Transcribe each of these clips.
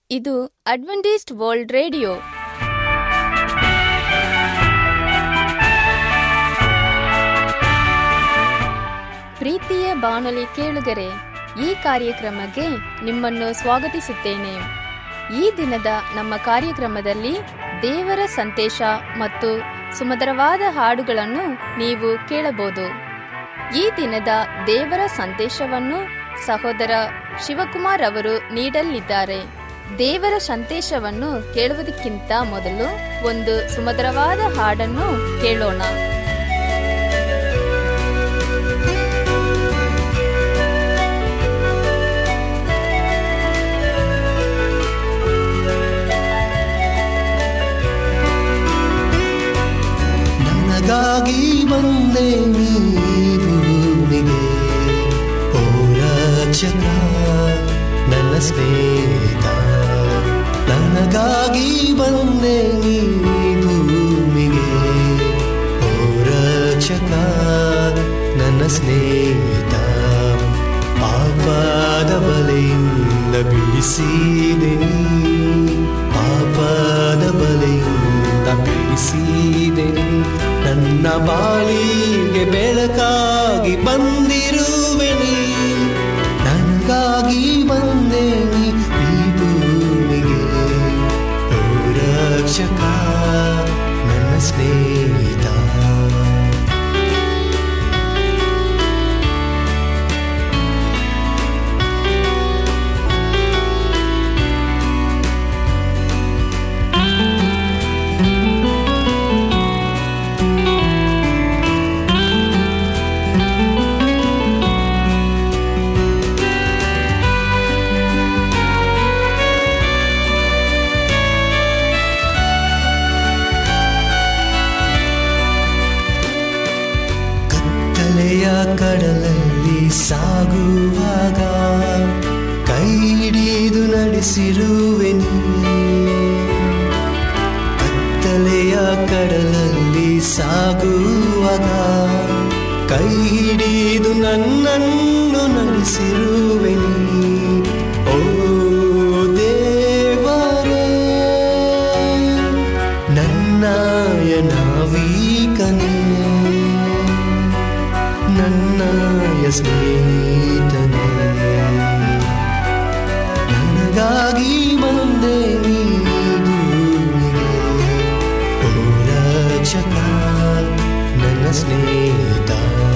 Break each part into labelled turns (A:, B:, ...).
A: ಇದು Adventist world radio ಪ್ರೀತಿಯ ಬಾನುಲಿ ಕೇಳುಗರೆ ಈ ಕಾರ್ಯಕ್ರಮಕ್ಕೆ ನಿಮ್ಮನ್ನು ಸ್ವಾಗತಿಸುತ್ತೇನೆ ಈ ದಿನದ ನಮ್ಮ ಕಾರ್ಯಕ್ರಮದಲ್ಲಿ ದೇವರ ಸಂದೇಶ ಮತ್ತು ಸುಮಧುರವಾದ ಹಾಡುಗಳನ್ನು ನೀವು ಕೇಳಬಹುದು ಈ ದಿನದ ದೇವರ ಸಂದೇಶವನ್ನು ಸಹೋದರ ಶಿವಕುಮಾರ್ ಅವರು ನೀಡಲಿದ್ದಾರೆ ದೇವರ ಸಂದೇಶವನ್ನು ಕೇಳುವುದಕ್ಕಿಂತ ಮೊದಲು ಒಂದು ಸುಮಧುರವಾದ ಹಾಡನ್ನು ಕೇಳೋಣ
B: ನನಗಾಗಿ ಬಂದೆ ನೀ ಭೂಮಿಗೆ ಓ ರಕ್ಷಕ ನನ್ನ ಸ್ನೇಹಿತ ನನಗಾಗಿ ಬಂದೆ ನೀ ಭೂಮಿಗೆ ಓ ರಕ್ಷಕ ನನ್ನ ಸ್ನೇಹಿತ ಪಾಪದ ಬಲೆಯಿಂದ ಬಿಡಿಸಿದೆ ನೀ ಪಾಪದ ಬಲೆಯಿಂದ ಬಿಡಿಸಿದೆ ನೀ. ನನ್ನ ಬಾಳಿಗೆ ಬೆಳಕಾಗಿ ಬಂದಿರುವೆ ನೀ ನನಗಾಗಿ ಬಂದೆ ನೀ ಈ ಭೂಮಿಗೆ ಓ ರಕ್ಷಕ ನನ್ನ ಸ್ನೇಹಿತ ಕತ್ತಲೆಯ ಕಡಲಲ್ಲಿ ಸಾಗುವಾಗ ಕೈ ಹಿಡಿದು ನಡೆಸಿರುವೆ ನೀ ಕತ್ತಲೆಯ ಕಡಲಲ್ಲಿ ಸಾಗುವಾಗ ಕೈ ಹಿಡಿದು ನನ್ನನ್ನು ನಡೆಸಿರುವೆ ನೀ ಓ ದೇವರೇ ನನ್ನಯ ನಾವೀಕನೇ ನನ್ನಯ ಸ್ನೇಹಿತನೇ ನನಗಾಗಿ ಬಂದೆ ನೀ ಭೂಮಿಗೆ ಓ ರಕ್ಷಕ ನನ್ನ ಸ್ನೇಹಿತ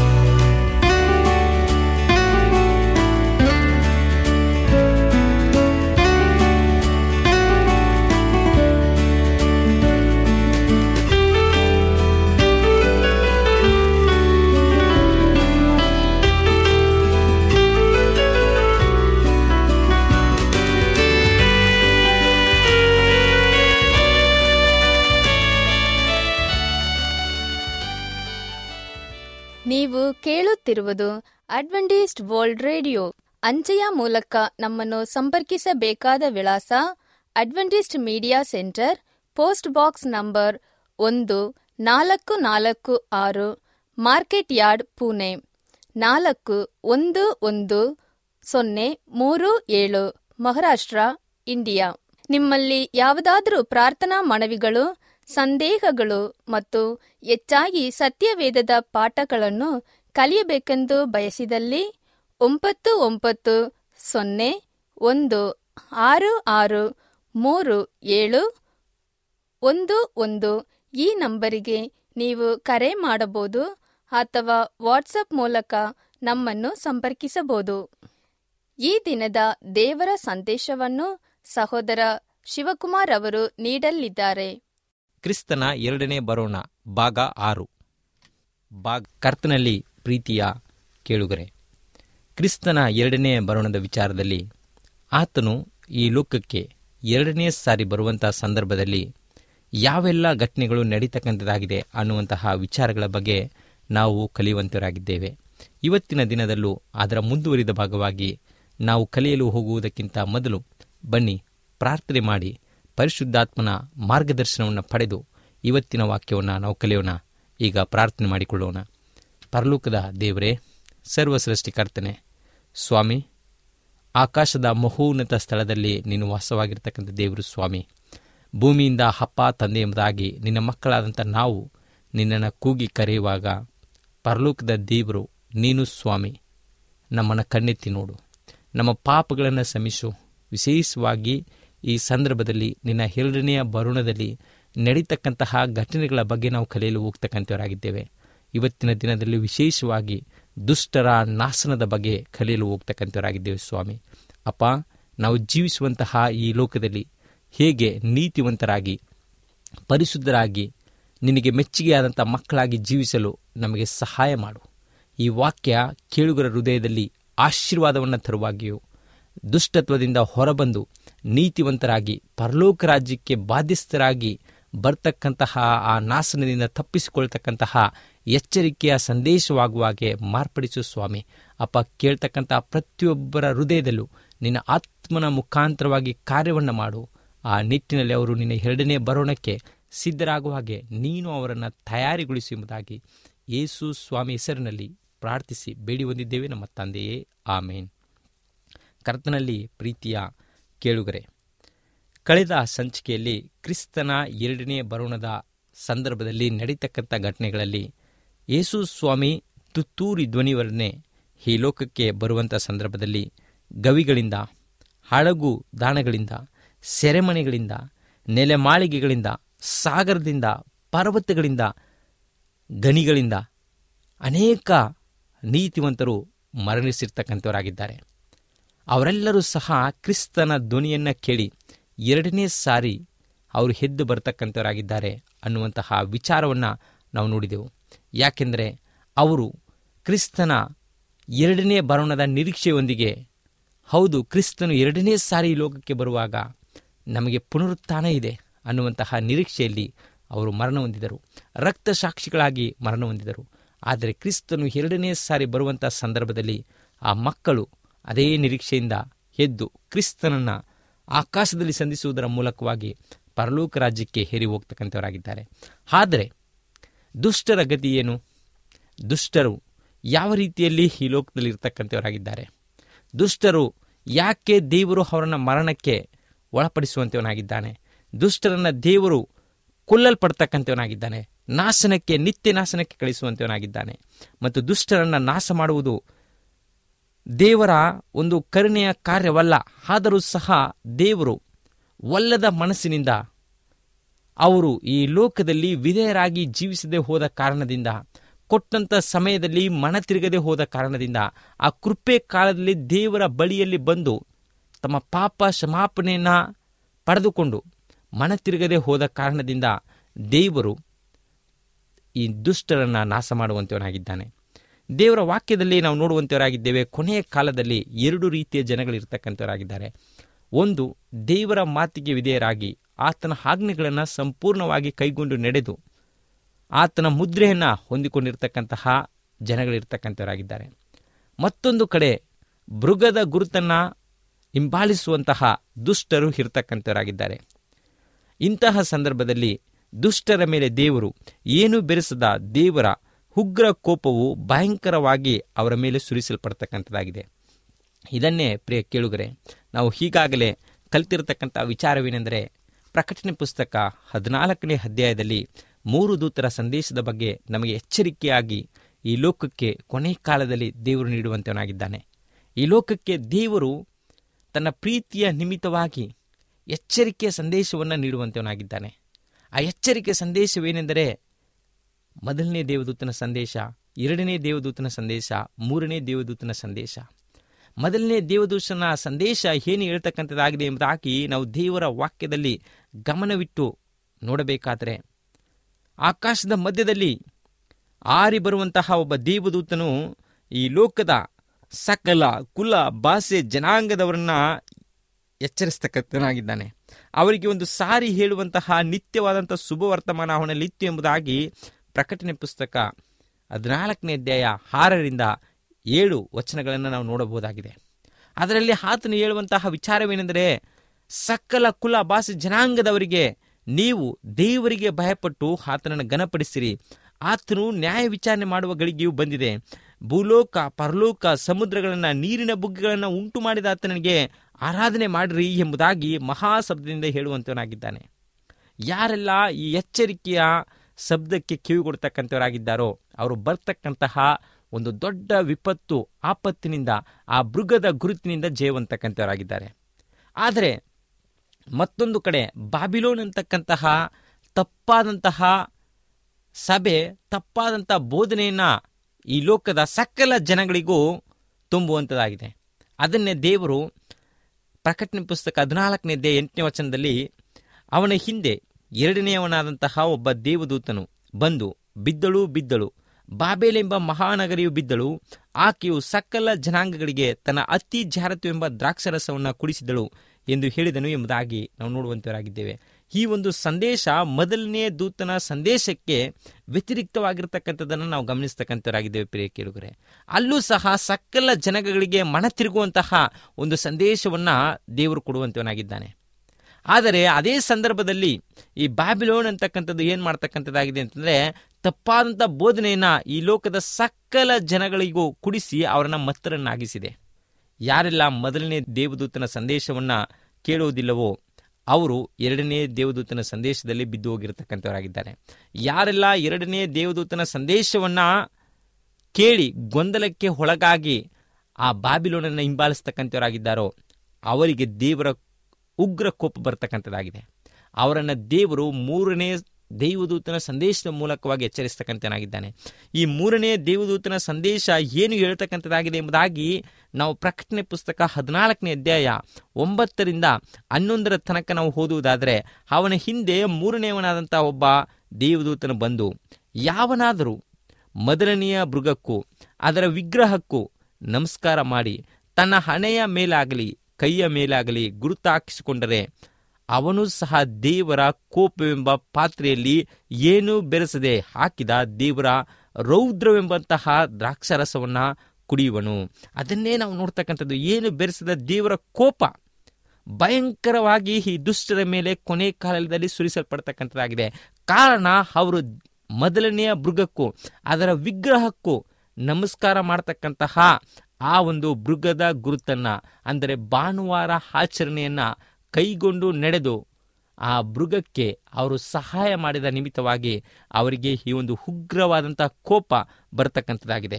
A: ನೀವು ಕೇಳುತ್ತಿರುವುದು ಅಡ್ವೆಂಟಿಸ್ಟ್ ವರ್ಲ್ಡ್ ರೇಡಿಯೋ ಅಂಚೆಯ ಮೂಲಕ ನಮ್ಮನ್ನು ಸಂಪರ್ಕಿಸಬೇಕಾದ ವಿಳಾಸ Adventist media centre post box number ಒಂದು ನಾಲ್ಕು ನಾಲ್ಕು ಆರು ಮಾರ್ಕೆಟ್ ಯಾರ್ಡ್ ಪುಣೆ ನಾಲ್ಕು ಒಂದು ಒಂದು ಸೊನ್ನೆ ಮೂರು ಏಳು ಮಹಾರಾಷ್ಟ್ರ ಇಂಡಿಯಾ ನಿಮ್ಮಲ್ಲಿ ಯಾವುದಾದರೂ ಪ್ರಾರ್ಥನಾ ಮನವಿಗಳು ಸಂದೇಹಗಳು ಮತ್ತು ಹೆಚ್ಚಾಗಿ ಸತ್ಯವೇದದ ಪಾಠಗಳನ್ನು ಕಲಿಯಬೇಕೆಂದು ಬಯಸಿದಲ್ಲಿ ಒಂಬತ್ತು ಒಂಬತ್ತು ಸೊನ್ನೆ ಒಂದು ಆರು ಆರು ಮೂರು ಏಳು ಒಂದು ಒಂದು ಈ ನಂಬರಿಗೆ ನೀವು ಕರೆ ಮಾಡಬಹುದು ಅಥವಾ ವಾಟ್ಸಪ್ ಮೂಲಕ ನಮ್ಮನ್ನು ಸಂಪರ್ಕಿಸಬಹುದು ಈ ದಿನದ ದೇವರ ಸಂದೇಶವನ್ನು ಸಹೋದರ ಶಿವಕುಮಾರ್ ಅವರು ನೀಡಲಿದ್ದಾರೆ
C: ಕ್ರಿಸ್ತನ ಎರಡನೇ ಬರೋಣ ಭಾಗ ಆರು ಭಾಗ ಕರ್ತನಲ್ಲಿ ಪ್ರೀತಿಯ ಕೇಳುಗರೆ ಕ್ರಿಸ್ತನ ಎರಡನೇ ಬರೋಣದ ವಿಚಾರದಲ್ಲಿ ಆತನು ಈ ಲೋಕಕ್ಕೆ ಎರಡನೇ ಸಾರಿ ಬರುವಂತಹ ಸಂದರ್ಭದಲ್ಲಿ ಯಾವೆಲ್ಲ ಘಟನೆಗಳು ನಡೀತಕ್ಕಂಥದ್ದಾಗಿದೆ ಅನ್ನುವಂತಹ ವಿಚಾರಗಳ ಬಗ್ಗೆ ನಾವು ಕಲಿಯುವಂತರಾಗಿದ್ದೇವೆ ಇವತ್ತಿನ ದಿನದಲ್ಲೂ ಅದರ ಮುಂದುವರಿದ ಭಾಗವಾಗಿ ನಾವು ಕಲಿಯಲು ಹೋಗುವುದಕ್ಕಿಂತ ಮೊದಲು ಬನ್ನಿ ಪ್ರಾರ್ಥನೆ ಮಾಡಿ ಪರಿಶುದ್ಧಾತ್ಮನ ಮಾರ್ಗದರ್ಶನವನ್ನು ಪಡೆದು ಇವತ್ತಿನ ವಾಕ್ಯವನ್ನು ನಾವು ಕಲಿಯೋಣ ಈಗ ಪ್ರಾರ್ಥನೆ ಮಾಡಿಕೊಳ್ಳೋಣ ಪರಲೋಕದ ದೇವರೇ ಸರ್ವ ಸೃಷ್ಟಿಕರ್ತನೆ ಸ್ವಾಮಿ ಆಕಾಶದ ಮಹೋನ್ನತ ಸ್ಥಳದಲ್ಲಿ ನೀನು ವಾಸವಾಗಿರ್ತಕ್ಕಂಥ ದೇವರು ಸ್ವಾಮಿ ಭೂಮಿಯಿಂದ ಹಪ್ಪ ತಂದೆ ಎಂಬುದಾಗಿ ನಿನ್ನ ಮಕ್ಕಳಾದಂಥ ನಾವು ನಿನ್ನನ್ನು ಕೂಗಿ ಕರೆಯುವಾಗ ಪರಲೋಕದ ದೇವರು ನೀನು ಸ್ವಾಮಿ ನಮ್ಮನ್ನು ಕಣ್ಣೆತ್ತಿ ನೋಡು ನಮ್ಮ ಪಾಪಗಳನ್ನು ಶಮಿಸು ವಿಶೇಷವಾಗಿ ಈ ಸಂದರ್ಭದಲ್ಲಿ ನಿನ್ನ ಎರಡನೆಯ ಬರುಣದಲ್ಲಿ ನಡೀತಕ್ಕಂತಹ ಘಟನೆಗಳ ಬಗ್ಗೆ ನಾವು ಕಲಿಯಲು ಹೋಗ್ತಕ್ಕಂಥವರಾಗಿದ್ದೇವೆ ಇವತ್ತಿನ ದಿನದಲ್ಲಿ ವಿಶೇಷವಾಗಿ ದುಷ್ಟರ ನಾಶನದ ಬಗ್ಗೆ ಕಲಿಯಲು ಹೋಗ್ತಕ್ಕಂಥವರಾಗಿದ್ದೇವೆ ಸ್ವಾಮಿ ಅಪ್ಪ ನಾವು ಜೀವಿಸುವಂತಹ ಈ ಲೋಕದಲ್ಲಿ ಹೇಗೆ ನೀತಿವಂತರಾಗಿ ಪರಿಶುದ್ಧರಾಗಿ ನಿನಗೆ ಮೆಚ್ಚುಗೆಯಾದಂಥ ಮಕ್ಕಳಾಗಿ ಜೀವಿಸಲು ನಮಗೆ ಸಹಾಯ ಮಾಡು ಈ ವಾಕ್ಯ ಕೇಳುಗರ ಹೃದಯದಲ್ಲಿ ಆಶೀರ್ವಾದವನ್ನು ತರುವಾಗಿಯೂ ದುಷ್ಟತ್ವದಿಂದ ಹೊರಬಂದು ನೀತಿವಂತರಾಗಿ ಪರಲೋಕ ರಾಜ್ಯಕ್ಕೆ ಬಾಧ್ಯಸ್ಥರಾಗಿ ಬರ್ತಕ್ಕಂತಹ ಆ ನಾಶನದಿಂದ ತಪ್ಪಿಸಿಕೊಳ್ತಕ್ಕಂತಹ ಎಚ್ಚರಿಕೆಯ ಸಂದೇಶವಾಗುವಾಗೆ ಮಾರ್ಪಡಿಸು ಸ್ವಾಮಿ ಅಪ್ಪ ಕೇಳ್ತಕ್ಕಂತಹ ಪ್ರತಿಯೊಬ್ಬರ ಹೃದಯದಲ್ಲೂ ನಿನ್ನ ಆತ್ಮನ ಮುಖಾಂತರವಾಗಿ ಕಾರ್ಯವನ್ನು ಮಾಡು ಆ ನಿಟ್ಟಿನಲ್ಲಿ ಅವರು ನಿನ್ನ ಎರಡನೇ ಬರೋಣಕ್ಕೆ ಸಿದ್ಧರಾಗುವ ಹಾಗೆ ನೀನು ಅವರನ್ನು ತಯಾರಿಗೊಳಿಸಿ ಎಂಬುದಾಗಿ ಯೇಸು ಸ್ವಾಮಿ ಹೆಸರಿನಲ್ಲಿ ಪ್ರಾರ್ಥಿಸಿ ಬೇಡಿ ಹೊಂದಿದ್ದೇವೆ ನಮ್ಮ ತಂದೆಯೇ ಆಮೇನ್ ಕರ್ತನಲ್ಲಿ ಪ್ರೀತಿಯ ಕೇಳುಗರೆ ಕಳೆದ ಸಂಚಿಕೆಯಲ್ಲಿ ಕ್ರಿಸ್ತನ ಎರಡನೇ ಬರೋಣದ ಸಂದರ್ಭದಲ್ಲಿ ನಡೀತಕ್ಕಂಥ ಘಟನೆಗಳಲ್ಲಿ ಯೇಸು ಸ್ವಾಮಿ ತುತ್ತೂರಿ ಧ್ವನಿವರನ್ನೇ ಈ ಲೋಕಕ್ಕೆ ಬರುವಂಥ ಸಂದರ್ಭದಲ್ಲಿ ಗವಿಗಳಿಂದ ಹಡಗು ದಾಣಗಳಿಂದ ಸೆರೆಮನೆಗಳಿಂದ ನೆಲೆಮಾಳಿಗೆಗಳಿಂದ ಸಾಗರದಿಂದ ಪರ್ವತಗಳಿಂದ ಗಣಿಗಳಿಂದ ಅನೇಕ ನೀತಿವಂತರು ಮರಣಿಸಿರ್ತಕ್ಕಂಥವರಾಗಿದ್ದಾರೆ ಅವರೆಲ್ಲರೂ ಸಹ ಕ್ರಿಸ್ತನ ಧ್ವನಿಯನ್ನು ಕೇಳಿ ಎರಡನೇ ಸಾರಿ ಅವರು ಎದ್ದು ಬರ್ತಕ್ಕಂಥವರಾಗಿದ್ದಾರೆ ಅನ್ನುವಂತಹ ವಿಚಾರವನ್ನು ನಾವು ನೋಡಿದೆವು ಯಾಕೆಂದರೆ ಅವರು ಕ್ರಿಸ್ತನ ಎರಡನೇ ಬರೋಣದ ನಿರೀಕ್ಷೆಯೊಂದಿಗೆ ಹೌದು ಕ್ರಿಸ್ತನು ಎರಡನೇ ಸಾರಿ ಈ ಲೋಕಕ್ಕೆ ಬರುವಾಗ ನಮಗೆ ಪುನರುತ್ಥಾನ ಇದೆ ಅನ್ನುವಂತಹ ನಿರೀಕ್ಷೆಯಲ್ಲಿ ಅವರು ಮರಣ ಹೊಂದಿದರು ರಕ್ತ ಸಾಕ್ಷಿಗಳಾಗಿ ಮರಣ ಹೊಂದಿದರು ಆದರೆ ಕ್ರಿಸ್ತನು ಎರಡನೇ ಸಾರಿ ಬರುವಂಥ ಸಂದರ್ಭದಲ್ಲಿ ಆ ಮಕ್ಕಳು ಅದೇ ನಿರೀಕ್ಷೆಯಿಂದ ಎದ್ದು ಕ್ರಿಸ್ತನನ್ನು ಆಕಾಶದಲ್ಲಿ ಸಂಧಿಸುವುದರ ಮೂಲಕವಾಗಿ ಪರಲೋಕ ರಾಜ್ಯಕ್ಕೆ ಹೇರಿ ಹೋಗ್ತಕ್ಕಂಥವರಾಗಿದ್ದಾರೆ ಆದರೆ ದುಷ್ಟರ ಗತಿ ಏನು ದುಷ್ಟರು ಯಾವ ರೀತಿಯಲ್ಲಿ ಈ ಲೋಕದಲ್ಲಿ ಇರ್ತಕ್ಕಂಥವರಾಗಿದ್ದಾರೆ ದುಷ್ಟರು ಯಾಕೆ ದೇವರು ಅವರನ್ನು ಮರಣಕ್ಕೆ ಒಳಪಡಿಸುವಂಥವನಾಗಿದ್ದಾನೆ ದುಷ್ಟರನ್ನ ದೇವರು ಕೊಲ್ಲಲ್ಪಡ್ತಕ್ಕಂಥವನಾಗಿದ್ದಾನೆ ನಾಶನಕ್ಕೆ ನಿತ್ಯ ನಾಶನಕ್ಕೆ ಕಳಿಸುವಂಥವನಾಗಿದ್ದಾನೆ ಮತ್ತು ದುಷ್ಟರನ್ನ ನಾಶ ಮಾಡುವುದು ದೇವರ ಒಂದು ಕರುಣೆಯ ಕಾರ್ಯವಲ್ಲ ಆದರೂ ಸಹ ದೇವರು ಒಲ್ಲದ ಮನಸ್ಸಿನಿಂದ ಅವರು ಈ ಲೋಕದಲ್ಲಿ ವಿಧೇಯರಾಗಿ ಜೀವಿಸದೆ ಹೋದ ಕಾರಣದಿಂದ ಕೊಟ್ಟಂತ ಸಮಯದಲ್ಲಿ ಮನ ತಿರುಗದೆ ಹೋದ ಕಾರಣದಿಂದ ಆ ಕೃಪೆ ಕಾಲದಲ್ಲಿ ದೇವರ ಬಳಿಯಲ್ಲಿ ಬಂದು ತಮ್ಮ ಪಾಪ ಕ್ಷಮಾಪಣೆಯನ್ನ ಪಡೆದುಕೊಂಡು ಮನ ತಿರುಗದೆ ಹೋದ ಕಾರಣದಿಂದ ದೇವರು ಈ ದುಷ್ಟರನ್ನ ನಾಶ ಮಾಡುವಂತವನಾಗಿದ್ದಾನೆ ದೇವರ ವಾಕ್ಯದಲ್ಲಿ ನಾವು ನೋಡುವಂತವರಾಗಿದ್ದೇವೆ ಕೊನೆಯ ಕಾಲದಲ್ಲಿ ಎರಡು ರೀತಿಯ ಜನಗಳಿರ್ತಕ್ಕಂಥವರಾಗಿದ್ದಾರೆ ಒಂದು ದೇವರ ಮಾತಿಗೆ ವಿಧೇಯರಾಗಿ ಆತನ ಆಜ್ಞೆಗಳನ್ನು ಸಂಪೂರ್ಣವಾಗಿ ಕೈಗೊಂಡು ನಡೆದು ಆತನ ಮುದ್ರೆಯನ್ನು ಹೊಂದಿಕೊಂಡಿರ್ತಕ್ಕಂತಹ ಜನಗಳಿರ್ತಕ್ಕಂಥವರಾಗಿದ್ದಾರೆ ಮತ್ತೊಂದು ಕಡೆ ಮೃಗದ ಗುರುತನ್ನು ಹಿಂಬಾಲಿಸುವಂತಹ ದುಷ್ಟರು ಇರ್ತಕ್ಕಂಥವರಾಗಿದ್ದಾರೆ ಇಂತಹ ಸಂದರ್ಭದಲ್ಲಿ ದುಷ್ಟರ ಮೇಲೆ ದೇವರು ಏನು ಬೆರೆಸದ ದೇವರ ಉಗ್ರ ಕೋಪವು ಭಯಂಕರವಾಗಿ ಅವರ ಮೇಲೆ ಸುರಿಸಲ್ಪಡ್ತಕ್ಕಂಥದ್ದಾಗಿದೆ ಇದನ್ನೇ ಪ್ರಿಯ ಕೇಳುಗರೆ ನಾವು ಈಗಾಗಲೇ ಕಲಿತಿರತಕ್ಕಂಥ ವಿಚಾರವೇನೆಂದರೆ ಪ್ರಕಟಣೆ ಪುಸ್ತಕ ಹದಿನಾಲ್ಕನೇ ಅಧ್ಯಾಯದಲ್ಲಿ ಮೂರು ದೂತರ ಸಂದೇಶದ ಬಗ್ಗೆ ನಮಗೆ ಎಚ್ಚರಿಕೆಯಾಗಿ ಈ ಲೋಕಕ್ಕೆ ಕೊನೆ ಕಾಲದಲ್ಲಿ ದೇವರು ನೀಡುವಂತವನಾಗಿದ್ದಾನೆ ಈ ಲೋಕಕ್ಕೆ ದೇವರು ತನ್ನ ಪ್ರೀತಿಯ ನಿಮಿತ್ತವಾಗಿ ಎಚ್ಚರಿಕೆಯ ಸಂದೇಶವನ್ನು ನೀಡುವಂತವನಾಗಿದ್ದಾನೆ ಆ ಎಚ್ಚರಿಕೆ ಸಂದೇಶವೇನೆಂದರೆ ಮೊದಲನೇ ದೇವದೂತನ ಸಂದೇಶ ಎರಡನೇ ದೇವದೂತನ ಸಂದೇಶ ಮೂರನೇ ದೇವದೂತನ ಸಂದೇಶ ಮೊದಲನೇ ದೇವದೂತನ ಸಂದೇಶ ಏನು ಹೇಳ್ತಕ್ಕಂಥದ್ದಾಗಿದೆ ಎಂಬುದಾಗಿ ನಾವು ದೇವರ ವಾಕ್ಯದಲ್ಲಿ ಗಮನವಿಟ್ಟು ನೋಡಬೇಕಾದರೆ ಆಕಾಶದ ಮಧ್ಯದಲ್ಲಿ ಆರಿ ಬರುವಂತಹ ಒಬ್ಬ ದೇವದೂತನು ಈ ಲೋಕದ ಸಕಲ ಕುಲ ಭಾಷೆ ಜನಾಂಗದವರನ್ನ ಎಚ್ಚರಿಸ್ತಕ್ಕಂಥನಾಗಿದ್ದಾನೆ ಅವರಿಗೆ ಒಂದು ಸಾರಿ ಹೇಳುವಂತಹ ನಿತ್ಯವಾದಂಥ ಶುಭ ವರ್ತಮಾನ ಅವನಲ್ಲಿ ಇತ್ತು ಎಂಬುದಾಗಿ ಪ್ರಕಟಣೆ ಪುಸ್ತಕ ಹದಿನಾಲ್ಕನೇ ಅಧ್ಯಾಯ ಆರರಿಂದ ಏಳು ವಚನಗಳನ್ನು ನಾವು ನೋಡಬಹುದಾಗಿದೆ ಅದರಲ್ಲಿ ಆತನು ಹೇಳುವಂತಹ ವಿಚಾರವೇನೆಂದರೆ ಸಕಲ ಕುಲ ಭಾಷೆ ಜನಾಂಗದವರಿಗೆ ನೀವು ದೇವರಿಗೆ ಭಯಪಟ್ಟು ಆತನನ್ನು ಘನಪಡಿಸಿರಿ ಆತನು ನ್ಯಾಯ ವಿಚಾರಣೆ ಮಾಡುವ ಗಳಿಗೆಯೂ ಬಂದಿದೆ ಭೂಲೋಕ ಪರಲೋಕ ಸಮುದ್ರಗಳನ್ನ ನೀರಿನ ಬುಗ್ಗೆಗಳನ್ನ ಉಂಟು ಮಾಡಿದ ಆತನಿಗೆ ಆರಾಧನೆ ಮಾಡಿರಿ ಎಂಬುದಾಗಿ ಮಹಾಶಬ್ದದಿಂದ ಹೇಳುವಂತವನಾಗಿದ್ದಾನೆ ಯಾರೆಲ್ಲ ಈ ಎಚ್ಚರಿಕೆಯ ಶಬ್ದಕ್ಕೆ ಕಿವಿ ಕೊಡ್ತಕ್ಕಂಥವರಾಗಿದ್ದಾರೋ ಅವರು ಬರ್ತಕ್ಕಂತಹ ಒಂದು ದೊಡ್ಡ ವಿಪತ್ತು ಆಪತ್ತಿನಿಂದ ಆ ಮೃಗದ ಗುರುತಿನಿಂದ ಜಯವಂತಕ್ಕಂಥವರಾಗಿದ್ದಾರೆ ಆದರೆ ಮತ್ತೊಂದು ಕಡೆ ಬಾಬಿಲೋನ್ ಅಂತಕ್ಕಂತಹ ತಪ್ಪಾದಂತಹ ಸಭೆ ತಪ್ಪಾದಂಥ ಬೋಧನೆಯನ್ನ ಈ ಲೋಕದ ಸಕಲ ಜನಗಳಿಗೂ ತುಂಬುವಂಥದ್ದಾಗಿದೆ ಅದನ್ನೇ ದೇವರು ಪ್ರಕಟಣೆ ಪುಸ್ತಕ ಹದಿನಾಲ್ಕನೇ ದೇ ಎಂಟನೇ ವಚನದಲ್ಲಿ ಅವನ ಹಿಂದೆ ಎರಡನೆಯವನಾದಂತಹ ಒಬ್ಬ ದೇವದೂತನು ಬಂದು ಬಿದ್ದಳು ಬಿದ್ದಳು ಬಾಬೇಲೆಂಬ ಮಹಾನಗರಿಯು ಬಿದ್ದಳು ಆಕೆಯು ಸಕಲ ಜನಾಂಗಗಳಿಗೆ ತನ್ನ ಅತಿ ಜಾರತ್ವವೆಂಬ ದ್ರಾಕ್ಷರಸವನ್ನು ಕುಡಿಸಿದಳು ಎಂದು ಹೇಳಿದನು ಎಂಬುದಾಗಿ ನಾವು ನೋಡುವಂತವರಾಗಿದ್ದೇವೆ ಈ ಒಂದು ಸಂದೇಶ ಮೊದಲನೇ ದೂತನ ಸಂದೇಶಕ್ಕೆ ವ್ಯತಿರಿಕ್ತವಾಗಿರ್ತಕ್ಕಂಥದ್ದನ್ನು ನಾವು ಗಮನಿಸ್ತಕ್ಕಂಥವರಾಗಿದ್ದೇವೆ ಪ್ರಿಯ ಕೇಳುಗರೆ ಅಲ್ಲೂ ಸಹ ಸಕಲ ಜನಗಳಿಗೆ ಮನ ತಿರುಗುವಂತಹ ಒಂದು ಸಂದೇಶವನ್ನ ದೇವರು ಕೊಡುವಂತವನಾಗಿದ್ದಾನೆ ಆದರೆ ಅದೇ ಸಂದರ್ಭದಲ್ಲಿ ಈ ಬ್ಯಾಬಿಲೋನ್ ಅಂತಕ್ಕಂಥದ್ದು ಏನು ಮಾಡ್ತಕ್ಕಂಥದ್ದಾಗಿದೆ ಅಂತಂದ್ರೆ ತಪ್ಪಾದಂಥ ಬೋಧನೆಯನ್ನ ಈ ಲೋಕದ ಸಕಲ ಜನಗಳಿಗೂ ಕುಡಿಸಿ ಅವರನ್ನ ಮತ್ತರನ್ನಾಗಿಸಿದೆ ಯಾರೆಲ್ಲ ಮೊದಲನೇ ದೇವದೂತನ ಸಂದೇಶವನ್ನ ಕೇಳುವುದಿಲ್ಲವೋ ಅವರು ಎರಡನೇ ದೇವದೂತನ ಸಂದೇಶದಲ್ಲಿ ಬಿದ್ದು ಹೋಗಿರತಕ್ಕಂಥವರಾಗಿದ್ದಾರೆ ಯಾರೆಲ್ಲ ಎರಡನೇ ದೇವದೂತನ ಸಂದೇಶವನ್ನ ಕೇಳಿ ಗೊಂದಲಕ್ಕೆ ಒಳಗಾಗಿ ಆ ಬಾಬಿಲೋನನ್ನು ಹಿಂಬಾಲಿಸ್ತಕ್ಕಂಥವರಾಗಿದ್ದಾರೋ ಅವರಿಗೆ ದೇವರ ಉಗ್ರ ಕೋಪ ಬರ್ತಕ್ಕಂಥದ್ದಾಗಿದೆ ಅವರನ್ನು ದೇವರು ಮೂರನೇ ದೇವದೂತನ ಸಂದೇಶದ ಮೂಲಕವಾಗಿ ಎಚ್ಚರಿಸ್ತಕ್ಕಂಥನಾಗಿದ್ದಾನೆ ಈ ಮೂರನೇ ದೇವದೂತನ ಸಂದೇಶ ಏನು ಹೇಳ್ತಕ್ಕಂಥದ್ದಾಗಿದೆ ಎಂಬುದಾಗಿ ನಾವು ಪ್ರಕಟಣೆ ಪುಸ್ತಕ ಹದಿನಾಲ್ಕನೇ ಅಧ್ಯಾಯ ಒಂಬತ್ತರಿಂದ ಹನ್ನೊಂದರ ತನಕ ನಾವು ಓದುವುದಾದರೆ ಅವನ ಹಿಂದೆ ಮೂರನೆಯವನಾದಂಥ ಒಬ್ಬ ದೇವದೂತನು ಬಂದು ಯಾವನಾದರೂ ಮೊದಲನೆಯ ಮೃಗಕ್ಕೂ ಅದರ ವಿಗ್ರಹಕ್ಕೂ ನಮಸ್ಕಾರ ಮಾಡಿ ತನ್ನ ಹಣೆಯ ಮೇಲಾಗಲಿ ಕೈಯ ಮೇಲಾಗಲಿ ಗುರುತು ಹಾಕಿಸಿಕೊಂಡರೆ ಅವನು ಸಹ ದೇವರ ಕೋಪವೆಂಬ ಪಾತ್ರೆಯಲ್ಲಿ ಏನೂ ಬೆರೆಸದೆ ಹಾಕಿದ ದೇವರ ರೌದ್ರವೆಂಬಂತಹ ದ್ರಾಕ್ಷರಸವನ್ನ ಕುಡಿಯುವನು ಅದನ್ನೇ ನಾವು ನೋಡ್ತಕ್ಕಂಥದ್ದು ಏನು ಬೆರೆಸದ ದೇವರ ಕೋಪ ಭಯಂಕರವಾಗಿ ಈ ದುಷ್ಟರ ಮೇಲೆ ಕೊನೆ ಕಾಲದಲ್ಲಿ ಸುರಿಸಲ್ಪಡ್ತಕ್ಕಂಥದ್ದಾಗಿದೆ ಕಾರಣ ಅವರು ಮೊದಲನೆಯ ಮೃಗಕ್ಕೂ ಅದರ ವಿಗ್ರಹಕ್ಕೂ ನಮಸ್ಕಾರ ಮಾಡ್ತಕ್ಕಂತಹ ಆ ಒಂದು ಮೃಗದ ಗುರುತನ್ನ ಅಂದರೆ ಭಾನುವಾರ ಆಚರಣೆಯನ್ನ ಕೈಗೊಂಡು ನಡೆದು ಆ ಮೃಗಕ್ಕೆ ಅವರು ಸಹಾಯ ಮಾಡಿದ ನಿಮಿತ್ತವಾಗಿ ಅವರಿಗೆ ಈ ಒಂದು ಉಗ್ರವಾದಂಥ ಕೋಪ ಬರತಕ್ಕಂಥದ್ದಾಗಿದೆ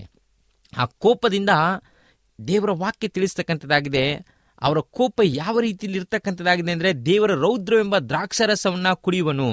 C: ಆ ಕೋಪದಿಂದ ದೇವರ ವಾಕ್ಯ ತಿಳಿಸ್ತಕ್ಕಂಥದ್ದಾಗಿದೆ ಅವರ ಕೋಪ ಯಾವ ರೀತಿಯಲ್ಲಿ ಇರ್ತಕ್ಕಂಥದ್ದಾಗಿದೆ ಅಂದರೆ ದೇವರ ರೌದ್ರವೆಂಬ ದ್ರಾಕ್ಷರಸವನ್ನ ಕುಡಿಯುವನು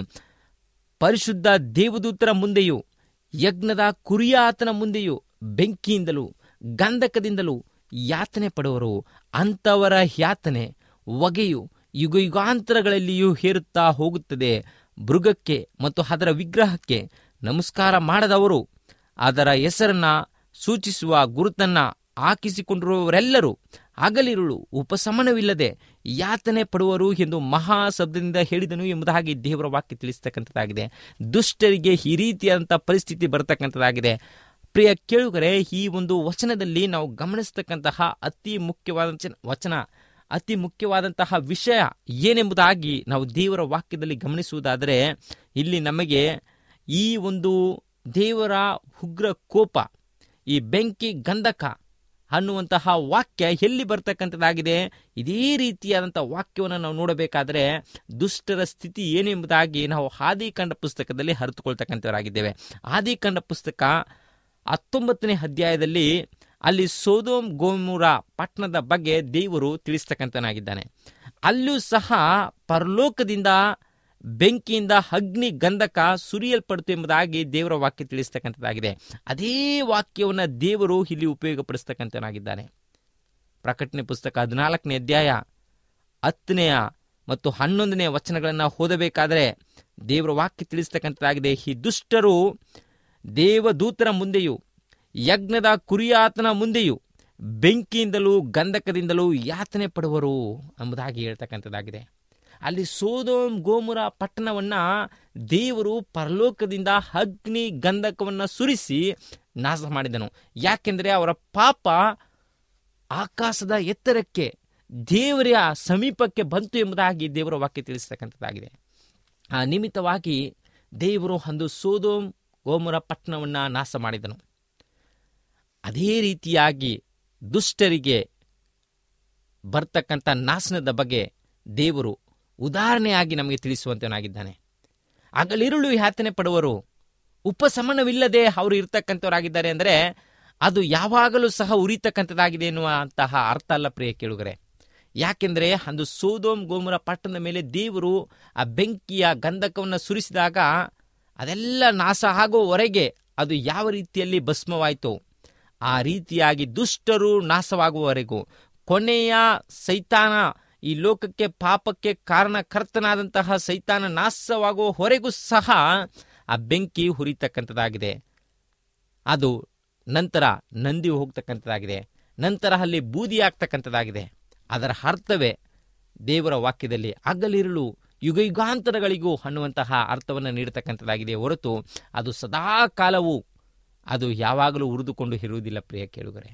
C: ಪರಿಶುದ್ಧ ದೇವದೂತರ ಮುಂದೆಯೂ ಯಜ್ಞದ ಕುರಿಯಾತನ ಮುಂದೆಯೂ ಬೆಂಕಿಯಿಂದಲೂ ಗಂಧಕದಿಂದಲೂ ಯಾತನೆ ಪಡುವರು ಅಂಥವರ ಯಾತನೆ ಹೊಗೆಯು ಯುಗ ಯುಗಾಂತರಗಳಲ್ಲಿಯೂ ಹೇರುತ್ತಾ ಹೋಗುತ್ತದೆ ಮೃಗಕ್ಕೆ ಮತ್ತು ಅದರ ವಿಗ್ರಹಕ್ಕೆ ನಮಸ್ಕಾರ ಮಾಡದವರು ಅದರ ಹೆಸರನ್ನ ಸೂಚಿಸುವ ಗುರುತನ್ನ ಹಾಕಿಸಿಕೊಂಡಿರುವವರೆಲ್ಲರೂ ಹಗಲಿರುಳು ಉಪಶಮನವಿಲ್ಲದೆ ಯಾತನೆ ಪಡುವರು ಎಂದು ಮಹಾ ಶಬ್ದದಿಂದ ಹೇಳಿದನು ಎಂಬುದಾಗಿ ದೇವರ ವಾಕ್ಯ ತಿಳಿಸ್ತಕ್ಕಂಥದ್ದಾಗಿದೆ ದುಷ್ಟರಿಗೆ ಈ ರೀತಿಯಾದಂಥ ಪರಿಸ್ಥಿತಿ ಬರತಕ್ಕಂಥದ್ದಾಗಿದೆ ಪ್ರಿಯ ಕೇಳುಗರೆ ಈ ಒಂದು ವಚನದಲ್ಲಿ ನಾವು ಗಮನಿಸ್ತಕ್ಕಂತಹ ಅತಿ ಮುಖ್ಯವಾದ ವಚನ ಅತಿ ಮುಖ್ಯವಾದಂತಹ ವಿಷಯ ಏನೆಂಬುದಾಗಿ ನಾವು ದೇವರ ವಾಕ್ಯದಲ್ಲಿ ಗಮನಿಸುವುದಾದರೆ ಇಲ್ಲಿ ನಮಗೆ ಈ ಒಂದು ದೇವರ ಉಗ್ರ ಕೋಪ ಈ ಬೆಂಕಿ ಗಂಧಕ ಅನ್ನುವಂತಹ ವಾಕ್ಯ ಎಲ್ಲಿ ಬರ್ತಕ್ಕಂಥದ್ದಾಗಿದೆ ಇದೇ ರೀತಿಯಾದಂಥ ವಾಕ್ಯವನ್ನು ನಾವು ನೋಡಬೇಕಾದರೆ ದುಷ್ಟರ ಸ್ಥಿತಿ ಏನೆಂಬುದಾಗಿ ನಾವು ಆದಿಕಾಂಡ ಪುಸ್ತಕದಲ್ಲಿ ಹರಿತುಕೊಳ್ತಕ್ಕಂಥವರಾಗಿದ್ದೇವೆ ಆದಿಕಾಂಡ ಪುಸ್ತಕ ಹತ್ತೊಂಬತ್ತನೇ ಅಧ್ಯಾಯದಲ್ಲಿ ಅಲ್ಲಿ ಸೋದೋಮ್ ಗೋಮುರ ಪಟ್ಟಣದ ಬಗ್ಗೆ ದೇವರು ತಿಳಿಸ್ತಕ್ಕಂಥನಾಗಿದ್ದಾನೆ ಅಲ್ಲೂ ಸಹ ಪರಲೋಕದಿಂದ ಬೆಂಕಿಯಿಂದ ಅಗ್ನಿ ಗಂಧಕ ಸುರಿಯಲ್ಪಡ್ತು ಎಂಬುದಾಗಿ ದೇವರ ವಾಕ್ಯ ತಿಳಿಸ್ತಕ್ಕಂಥದ್ದಾಗಿದೆ ಅದೇ ವಾಕ್ಯವನ್ನು ದೇವರು ಇಲ್ಲಿ ಉಪಯೋಗಪಡಿಸ್ತಕ್ಕಂಥನಾಗಿದ್ದಾನೆ ಪ್ರಕಟಣೆ ಪುಸ್ತಕ ಹದಿನಾಲ್ಕನೇ ಅಧ್ಯಾಯ ಹತ್ತನೆಯ ಮತ್ತು ಹನ್ನೊಂದನೆಯ ವಚನಗಳನ್ನು ಓದಬೇಕಾದರೆ ದೇವರ ವಾಕ್ಯ ತಿಳಿಸ್ತಕ್ಕಂಥದ್ದಾಗಿದೆ ಈ ದುಷ್ಟರು ದೇವದೂತರ ಮುಂದೆಯೂ ಯಜ್ಞದ ಕುರಿಯಾತನ ಮುಂದೆಯೂ ಬೆಂಕಿಯಿಂದಲೂ ಗಂಧಕದಿಂದಲೂ ಯಾತನೆ ಪಡುವರು ಎಂಬುದಾಗಿ ಹೇಳ್ತಕ್ಕಂಥದ್ದಾಗಿದೆ ಅಲ್ಲಿ ಸೋದೋಮ್ ಗೋಮುರ ಪಟ್ಟಣವನ್ನ ದೇವರು ಪರಲೋಕದಿಂದ ಅಗ್ನಿ ಗಂಧಕವನ್ನ ಸುರಿಸಿ ನಾಶ ಮಾಡಿದನು ಯಾಕೆಂದರೆ ಅವರ ಪಾಪ ಆಕಾಶದ ಎತ್ತರಕ್ಕೆ ದೇವರ ಸಮೀಪಕ್ಕೆ ಬಂತು ಎಂಬುದಾಗಿ ದೇವರ ವಾಕ್ಯ ತಿಳಿಸ್ತಕ್ಕಂಥದ್ದಾಗಿದೆ ಆ ನಿಮಿತ್ತವಾಗಿ ದೇವರು ಒಂದು ಸೋದೋಮ್ ಗೋಮುರ ಪಟ್ಟಣವನ್ನ ನಾಶ ಮಾಡಿದನು ಅದೇ ರೀತಿಯಾಗಿ ದುಷ್ಟರಿಗೆ ಬರ್ತಕ್ಕಂಥ ನಾಶನದ ಬಗ್ಗೆ ದೇವರು ಉದಾಹರಣೆಯಾಗಿ ನಮಗೆ ತಿಳಿಸುವಂತವನಾಗಿದ್ದಾನೆ ಹಗಲಿರುಳು ಯಾತನೆ ಪಡುವರು ಉಪಶಮನವಿಲ್ಲದೆ ಅವರು ಇರ್ತಕ್ಕಂಥವರಾಗಿದ್ದಾರೆ ಅಂದರೆ ಅದು ಯಾವಾಗಲೂ ಸಹ ಉರಿತಕ್ಕಂಥದ್ದಾಗಿದೆ ಎನ್ನುವಂತಹ ಅರ್ಥ ಅಲ್ಲ ಪ್ರಿಯ ಕೇಳುಗರೆ ಯಾಕೆಂದರೆ ಅಂದು ಸೋದೋಮ್ ಗೋಮುರ ಪಟ್ಟಣದ ಮೇಲೆ ದೇವರು ಆ ಬೆಂಕಿಯ ಗಂಧಕವನ್ನು ಸುರಿಸಿದಾಗ ಅದೆಲ್ಲ ನಾಶ ಆಗುವವರೆಗೆ ಅದು ಯಾವ ರೀತಿಯಲ್ಲಿ ಭಸ್ಮವಾಯಿತು ಆ ರೀತಿಯಾಗಿ ದುಷ್ಟರು ನಾಶವಾಗುವವರೆಗೂ ಕೊನೆಯ ಸೈತಾನ ಈ ಲೋಕಕ್ಕೆ ಪಾಪಕ್ಕೆ ಕಾರಣಕರ್ತನಾದಂತಹ ಸೈತಾನ ನಾಶವಾಗುವವರೆಗೂ ಸಹ ಆ ಬೆಂಕಿ ಹುರಿತಕ್ಕಂಥದ್ದಾಗಿದೆ ಅದು ನಂತರ ನಂದಿ ಹೋಗ್ತಕ್ಕಂಥದ್ದಾಗಿದೆ ನಂತರ ಅಲ್ಲಿ ಬೂದಿ ಆಗ್ತಕ್ಕಂಥದ್ದಾಗಿದೆ ಅದರ ಅರ್ಥವೇ ದೇವರ ವಾಕ್ಯದಲ್ಲಿ ಹಗಲಿರುಳು ಯುಗ ಯುಗಾಂತರಗಳಿಗೂ ಅನ್ನುವಂತಹ ಅರ್ಥವನ್ನು ನೀಡತಕ್ಕಂಥದ್ದಾಗಿದೆ ಹೊರತು ಅದು ಸದಾ ಕಾಲವೂ ಅದು ಯಾವಾಗಲೂ ಉರಿದುಕೊಂಡು ಇರುವುದಿಲ್ಲ ಪ್ರಿಯ ಕೇಳುಗರೆ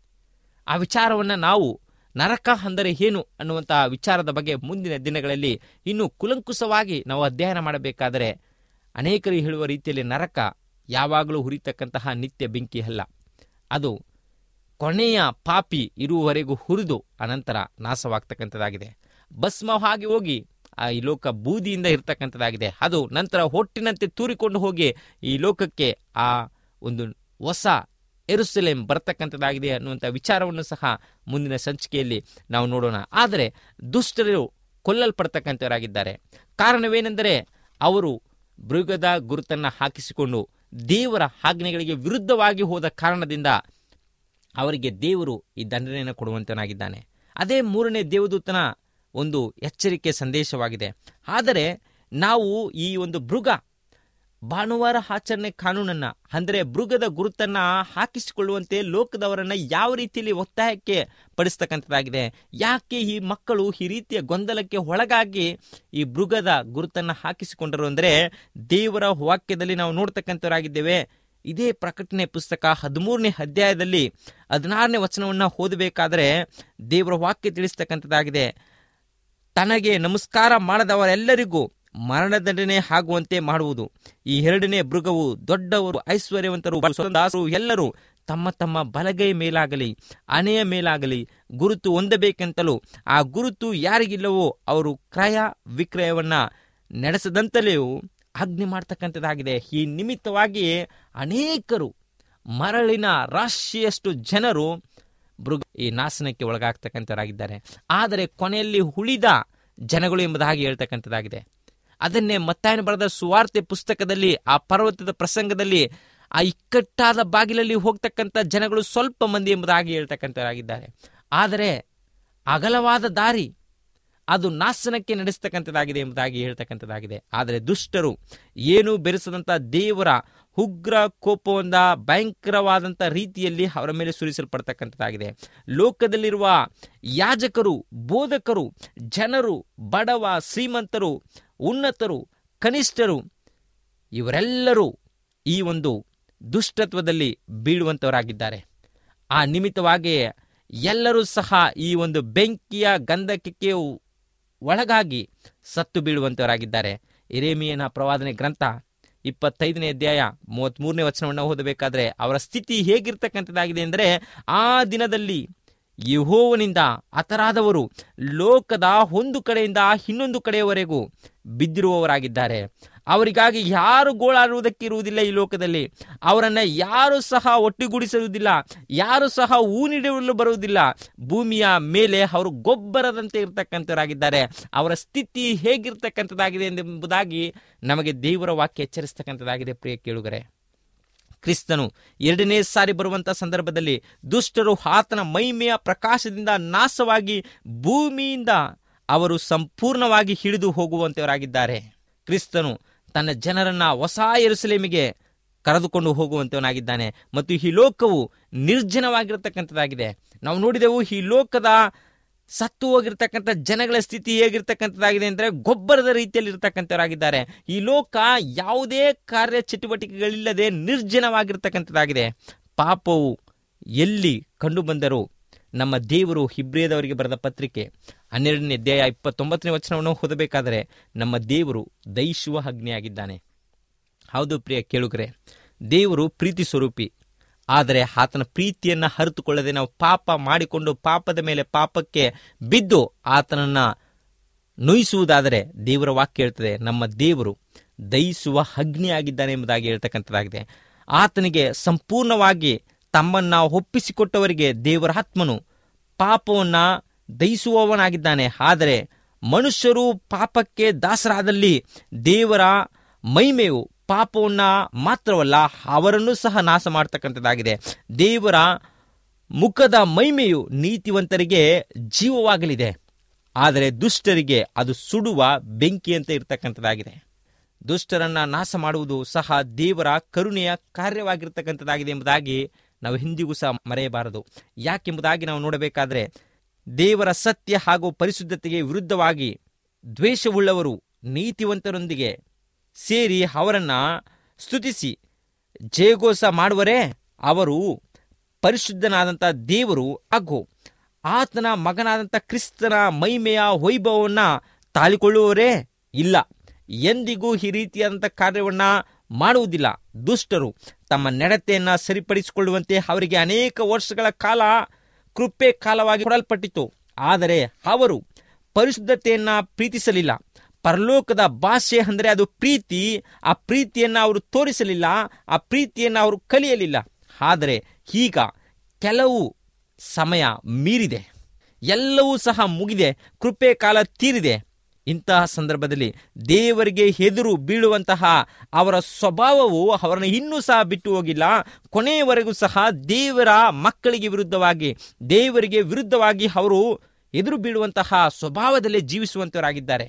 C: ಆ ವಿಚಾರವನ್ನು ನಾವು ನರಕ ಅಂದರೆ ಏನು ಅನ್ನುವಂತಹ ವಿಚಾರದ ಬಗ್ಗೆ ಮುಂದಿನ ದಿನಗಳಲ್ಲಿ ಇನ್ನೂ ಕುಲಂಕುಷವಾಗಿ ನಾವು ಅಧ್ಯಯನ ಮಾಡಬೇಕಾದರೆ ಅನೇಕರು ಹೇಳುವ ರೀತಿಯಲ್ಲಿ ನರಕ ಯಾವಾಗಲೂ ಹುರಿತಕ್ಕಂತಹ ನಿತ್ಯ ಬೆಂಕಿ ಅಲ್ಲ ಅದು ಕೊನೆಯ ಪಾಪಿ ಇರುವವರೆಗೂ ಹುರಿದು ಅನಂತರ ನಾಶವಾಗ್ತಕ್ಕಂಥದ್ದಾಗಿದೆ ಭಸ್ಮವಾಗಿ ಹೋಗಿ ಆ ಈ ಲೋಕ ಬೂದಿಯಿಂದ ಇರ್ತಕ್ಕಂಥದ್ದಾಗಿದೆ ಅದು ನಂತರ ಹೊಟ್ಟಿನಂತೆ ತೂರಿಕೊಂಡು ಹೋಗಿ ಈ ಲೋಕಕ್ಕೆ ಆ ಒಂದು ಹೊಸ ಎರುಸಲೇಂ ಬರ್ತಕ್ಕಂಥದ್ದಾಗಿದೆ ಅನ್ನುವಂಥ ವಿಚಾರವನ್ನು ಸಹ ಮುಂದಿನ ಸಂಚಿಕೆಯಲ್ಲಿ ನಾವು ನೋಡೋಣ ಆದರೆ ದುಷ್ಟರು ಕೊಲ್ಲಲ್ಪಡ್ತಕ್ಕಂಥವರಾಗಿದ್ದಾರೆ ಕಾರಣವೇನೆಂದರೆ ಅವರು ಮೃಗದ ಗುರುತನ್ನು ಹಾಕಿಸಿಕೊಂಡು ದೇವರ ಆಜ್ಞೆಗಳಿಗೆ ವಿರುದ್ಧವಾಗಿ ಹೋದ ಕಾರಣದಿಂದ ಅವರಿಗೆ ದೇವರು ಈ ದಂಡನೆಯನ್ನು ಕೊಡುವಂತನಾಗಿದ್ದಾನೆ ಅದೇ ಮೂರನೇ ದೇವದೂತನ ಒಂದು ಎಚ್ಚರಿಕೆ ಸಂದೇಶವಾಗಿದೆ ಆದರೆ ನಾವು ಈ ಒಂದು ಮೃಗ ಭಾನುವಾರ ಆಚರಣೆ ಕಾನೂನನ್ನ ಅಂದರೆ ಮೃಗದ ಗುರುತನ್ನ ಹಾಕಿಸಿಕೊಳ್ಳುವಂತೆ ಲೋಕದವರನ್ನ ಯಾವ ರೀತಿಯಲ್ಲಿ ಒತ್ತಾಯಕ್ಕೆ ಪಡಿಸ್ತಕ್ಕಂಥದ್ದಾಗಿದೆ ಯಾಕೆ ಈ ಮಕ್ಕಳು ಈ ರೀತಿಯ ಗೊಂದಲಕ್ಕೆ ಒಳಗಾಗಿ ಈ ಮೃಗದ ಗುರುತನ್ನ ಹಾಕಿಸಿಕೊಂಡರು ಅಂದರೆ ದೇವರ ವಾಕ್ಯದಲ್ಲಿ ನಾವು ನೋಡ್ತಕ್ಕಂಥವರಾಗಿದ್ದೇವೆ ಇದೇ ಪ್ರಕಟಣೆ ಪುಸ್ತಕ ಹದಿಮೂರನೇ ಅಧ್ಯಾಯದಲ್ಲಿ ಹದಿನಾರನೇ ವಚನವನ್ನು ಓದಬೇಕಾದರೆ ದೇವರ ವಾಕ್ಯ ತಿಳಿಸ್ತಕ್ಕಂಥದ್ದಾಗಿದೆ ತನಗೆ ನಮಸ್ಕಾರ ಮಾಡದವರೆಲ್ಲರಿಗೂ ಮರಣದಂಡನೆ ಆಗುವಂತೆ ಮಾಡುವುದು ಈ ಎರಡನೇ ಮೃಗವು ದೊಡ್ಡವರು ಐಶ್ವರ್ಯವಂತರು ದಾಸರು ಎಲ್ಲರೂ ತಮ್ಮ ತಮ್ಮ ಬಲಗೈ ಮೇಲಾಗಲಿ ಹಣೆಯ ಮೇಲಾಗಲಿ ಗುರುತು ಹೊಂದಬೇಕೆಂತಲೂ ಆ ಗುರುತು ಯಾರಿಗಿಲ್ಲವೋ ಅವರು ಕ್ರಯ ವಿಕ್ರಯವನ್ನ ನಡೆಸದಂತಲೆಯೂ ಆಜ್ಞೆ ಮಾಡ್ತಕ್ಕಂಥದ್ದಾಗಿದೆ ಈ ನಿಮಿತ್ತವಾಗಿ ಅನೇಕರು ಮರಳಿನ ರಾಶಿಯಷ್ಟು ಜನರು ಮೃಗ ಈ ನಾಶನಕ್ಕೆ ಒಳಗಾಗ್ತಕ್ಕಂಥವರಾಗಿದ್ದಾರೆ ಆದರೆ ಕೊನೆಯಲ್ಲಿ ಉಳಿದ ಜನಗಳು ಎಂಬುದಾಗಿ ಹೇಳ್ತಕ್ಕಂಥದ್ದಾಗಿದೆ ಅದನ್ನೇ ಮತ್ತಾಯನ ಬರೆದ ಸುವಾರ್ತೆ ಪುಸ್ತಕದಲ್ಲಿ ಆ ಪರ್ವತದ ಪ್ರಸಂಗದಲ್ಲಿ ಆ ಇಕ್ಕಟ್ಟಾದ ಬಾಗಿಲಲ್ಲಿ ಹೋಗ್ತಕ್ಕಂಥ ಜನಗಳು ಸ್ವಲ್ಪ ಮಂದಿ ಎಂಬುದಾಗಿ ಹೇಳ್ತಕ್ಕಂಥವರಾಗಿದ್ದಾರೆ ಆದರೆ ಅಗಲವಾದ ದಾರಿ ಅದು ನಾಶನಕ್ಕೆ ನಡೆಸ್ತಕ್ಕಂಥದ್ದಾಗಿದೆ ಎಂಬುದಾಗಿ ಹೇಳ್ತಕ್ಕಂಥದ್ದಾಗಿದೆ ಆದರೆ ದುಷ್ಟರು ಏನೂ ಬೆರೆಸದಂಥ ದೇವರ ಉಗ್ರ ಕೋಪವಂದ ಭಯಂಕರವಾದಂಥ ರೀತಿಯಲ್ಲಿ ಅವರ ಮೇಲೆ ಸುರಿಸಲ್ಪಡ್ತಕ್ಕಂಥದ್ದಾಗಿದೆ ಲೋಕದಲ್ಲಿರುವ ಯಾಜಕರು ಬೋಧಕರು ಜನರು ಬಡವ ಶ್ರೀಮಂತರು ಉನ್ನತರು ಕನಿಷ್ಠರು ಇವರೆಲ್ಲರೂ ಈ ಒಂದು ದುಷ್ಟತ್ವದಲ್ಲಿ ಬೀಳುವಂಥವರಾಗಿದ್ದಾರೆ ಆ ನಿಮಿತ್ತವಾಗಿ ಎಲ್ಲರೂ ಸಹ ಈ ಒಂದು ಬೆಂಕಿಯ ಗಂಧಕಕ್ಕೆ ಒಳಗಾಗಿ ಸತ್ತು ಬೀಳುವಂಥವರಾಗಿದ್ದಾರೆ ಎರೇಮಿಯನ ಪ್ರವಾದನೆ ಗ್ರಂಥ ಇಪ್ಪತ್ತೈದನೇ ಅಧ್ಯಾಯ ಮೂವತ್ತ್ಮೂರನೇ ವಚನವನ್ನು ಓದಬೇಕಾದ್ರೆ ಅವರ ಸ್ಥಿತಿ ಹೇಗಿರ್ತಕ್ಕಂಥದ್ದಾಗಿದೆ ಅಂದರೆ ಆ ದಿನದಲ್ಲಿ ಯಹೋವನಿಂದ ಹತರಾದವರು ಲೋಕದ ಒಂದು ಕಡೆಯಿಂದ ಇನ್ನೊಂದು ಕಡೆಯವರೆಗೂ ಬಿದ್ದಿರುವವರಾಗಿದ್ದಾರೆ ಅವರಿಗಾಗಿ ಯಾರು ಗೋಳಾಡುವುದಕ್ಕೆ ಇರುವುದಿಲ್ಲ ಈ ಲೋಕದಲ್ಲಿ ಅವರನ್ನ ಯಾರು ಸಹ ಒಟ್ಟುಗೂಡಿಸುವುದಿಲ್ಲ ಯಾರು ಸಹ ಹೂ ನೀಡಲು ಬರುವುದಿಲ್ಲ ಭೂಮಿಯ ಮೇಲೆ ಅವರು ಗೊಬ್ಬರದಂತೆ ಇರ್ತಕ್ಕಂಥವರಾಗಿದ್ದಾರೆ ಅವರ ಸ್ಥಿತಿ ಹೇಗಿರ್ತಕ್ಕಂಥದ್ದಾಗಿದೆ ಎಂಬುದಾಗಿ ನಮಗೆ ದೇವರ ವಾಕ್ಯ ಎಚ್ಚರಿಸ್ತಕ್ಕಂಥದ್ದಾಗಿದೆ ಪ್ರಿಯ ಕೇಳುಗರೆ ಕ್ರಿಸ್ತನು ಎರಡನೇ ಸಾರಿ ಬರುವಂತ ಸಂದರ್ಭದಲ್ಲಿ ದುಷ್ಟರು ಆತನ ಮೈಮೆಯ ಪ್ರಕಾಶದಿಂದ ನಾಶವಾಗಿ ಭೂಮಿಯಿಂದ ಅವರು ಸಂಪೂರ್ಣವಾಗಿ ಹಿಡಿದು ಹೋಗುವಂತವರಾಗಿದ್ದಾರೆ ಕ್ರಿಸ್ತನು ತನ್ನ ಜನರನ್ನ ಹೊಸ ಎರುಸಲೇಮಿಗೆ ಕರೆದುಕೊಂಡು ಹೋಗುವಂತವನಾಗಿದ್ದಾನೆ ಮತ್ತು ಈ ಲೋಕವು ನಿರ್ಜನವಾಗಿರತಕ್ಕಂಥದ್ದಾಗಿದೆ ನಾವು ನೋಡಿದೆವು ಈ ಲೋಕದ ಸತ್ತು ಹೋಗಿರ್ತಕ್ಕಂಥ ಜನಗಳ ಸ್ಥಿತಿ ಹೇಗಿರ್ತಕ್ಕಂಥದ್ದಾಗಿದೆ ಅಂದರೆ ಗೊಬ್ಬರದ ರೀತಿಯಲ್ಲಿ ಇರ್ತಕ್ಕಂಥವರಾಗಿದ್ದಾರೆ ಈ ಲೋಕ ಯಾವುದೇ ಕಾರ್ಯ ಚಟುವಟಿಕೆಗಳಿಲ್ಲದೆ ನಿರ್ಜನವಾಗಿರ್ತಕ್ಕಂಥದ್ದಾಗಿದೆ ಪಾಪವು ಎಲ್ಲಿ ಕಂಡು ಬಂದರೂ ನಮ್ಮ ದೇವರು ಹಿಬ್ರಿಯದವರಿಗೆ ಬರೆದ ಪತ್ರಿಕೆ ಹನ್ನೆರಡನೇ ಅಧ್ಯಾಯ ಇಪ್ಪತ್ತೊಂಬತ್ತನೇ ವಚನವನ್ನು ಓದಬೇಕಾದರೆ ನಮ್ಮ ದೇವರು ದೈಶುವ ಅಗ್ನಿಯಾಗಿದ್ದಾನೆ ಹೌದು ಪ್ರಿಯ ಕೇಳುಗರೆ ದೇವರು ಪ್ರೀತಿ ಸ್ವರೂಪಿ ಆದರೆ ಆತನ ಪ್ರೀತಿಯನ್ನ ಹರಿತುಕೊಳ್ಳದೆ ನಾವು ಪಾಪ ಮಾಡಿಕೊಂಡು ಪಾಪದ ಮೇಲೆ ಪಾಪಕ್ಕೆ ಬಿದ್ದು ಆತನನ್ನ ನೋಯಿಸುವುದಾದರೆ ದೇವರ ವಾಕ್ಯ ಹೇಳ್ತದೆ ನಮ್ಮ ದೇವರು ದಯಿಸುವ ಅಗ್ನಿಯಾಗಿದ್ದಾನೆ ಎಂಬುದಾಗಿ ಹೇಳ್ತಕ್ಕಂಥದ್ದಾಗಿದೆ ಆತನಿಗೆ ಸಂಪೂರ್ಣವಾಗಿ ತಮ್ಮನ್ನ ಒಪ್ಪಿಸಿಕೊಟ್ಟವರಿಗೆ ದೇವರ ಆತ್ಮನು ಪಾಪವನ್ನ ದಯಿಸುವವನಾಗಿದ್ದಾನೆ ಆದರೆ ಮನುಷ್ಯರು ಪಾಪಕ್ಕೆ ದಾಸರಾದಲ್ಲಿ ದೇವರ ಮಹಿಮೆಯು ಪಾಪವನ್ನ ಮಾತ್ರವಲ್ಲ ಅವರನ್ನು ಸಹ ನಾಶ ಮಾಡ್ತಕ್ಕಂಥದ್ದಾಗಿದೆ ದೇವರ ಮುಖದ ಮಹಿಮೆಯು ನೀತಿವಂತರಿಗೆ ಜೀವವಾಗಲಿದೆ ಆದರೆ ದುಷ್ಟರಿಗೆ ಅದು ಸುಡುವ ಬೆಂಕಿಯಂತೆ ಇರತಕ್ಕಂಥದ್ದಾಗಿದೆ ದುಷ್ಟರನ್ನ ನಾಶ ಮಾಡುವುದು ಸಹ ದೇವರ ಕರುಣೆಯ ಕಾರ್ಯವಾಗಿರ್ತಕ್ಕಂಥದ್ದಾಗಿದೆ ಎಂಬುದಾಗಿ ನಾವು ಹಿಂದಿಗೂ ಸಹ ಮರೆಯಬಾರದು ಯಾಕೆಂಬುದಾಗಿ ನಾವು ನೋಡಬೇಕಾದ್ರೆ ದೇವರ ಸತ್ಯ ಹಾಗೂ ಪರಿಶುದ್ಧತೆಗೆ ವಿರುದ್ಧವಾಗಿ ದ್ವೇಷವುಳ್ಳವರು ನೀತಿವಂತರೊಂದಿಗೆ ಸೇರಿ ಅವರನ್ನ ಸ್ತುತಿಸಿ ಜಯಘೋಷ ಮಾಡುವರೇ ಅವರು ಪರಿಶುದ್ಧನಾದಂಥ ದೇವರು ಹಾಗೂ ಆತನ ಮಗನಾದಂಥ ಕ್ರಿಸ್ತನ ಮಹಿಮೆಯ ವೈಭವವನ್ನ ತಾಳಿಕೊಳ್ಳುವವರೇ ಇಲ್ಲ ಎಂದಿಗೂ ಈ ರೀತಿಯಾದಂಥ ಕಾರ್ಯವನ್ನ ಮಾಡುವುದಿಲ್ಲ ದುಷ್ಟರು ತಮ್ಮ ನಡತೆಯನ್ನ ಸರಿಪಡಿಸಿಕೊಳ್ಳುವಂತೆ ಅವರಿಗೆ ಅನೇಕ ವರ್ಷಗಳ ಕಾಲ ಕೃಪೆ ಕಾಲವಾಗಿ ಕೊಡಲ್ಪಟ್ಟಿತು ಆದರೆ ಅವರು ಪರಿಶುದ್ಧತೆಯನ್ನ ಪ್ರೀತಿಸಲಿಲ್ಲ ಪರಲೋಕದ ಭಾಷೆ ಅಂದರೆ ಅದು ಪ್ರೀತಿ ಆ ಪ್ರೀತಿಯನ್ನು ಅವರು ತೋರಿಸಲಿಲ್ಲ ಆ ಪ್ರೀತಿಯನ್ನು ಅವರು ಕಲಿಯಲಿಲ್ಲ ಆದರೆ ಈಗ ಕೆಲವು ಸಮಯ ಮೀರಿದೆ ಎಲ್ಲವೂ ಸಹ ಮುಗಿದೆ ಕೃಪೆ ಕಾಲ ತೀರಿದೆ ಇಂತಹ ಸಂದರ್ಭದಲ್ಲಿ ದೇವರಿಗೆ ಎದುರು ಬೀಳುವಂತಹ ಅವರ ಸ್ವಭಾವವು ಅವರನ್ನು ಇನ್ನೂ ಸಹ ಬಿಟ್ಟು ಹೋಗಿಲ್ಲ ಕೊನೆಯವರೆಗೂ ಸಹ ದೇವರ ಮಕ್ಕಳಿಗೆ ವಿರುದ್ಧವಾಗಿ ದೇವರಿಗೆ ವಿರುದ್ಧವಾಗಿ ಅವರು ಎದುರು ಬೀಳುವಂತಹ ಸ್ವಭಾವದಲ್ಲೇ ಜೀವಿಸುವಂತವರಾಗಿದ್ದಾರೆ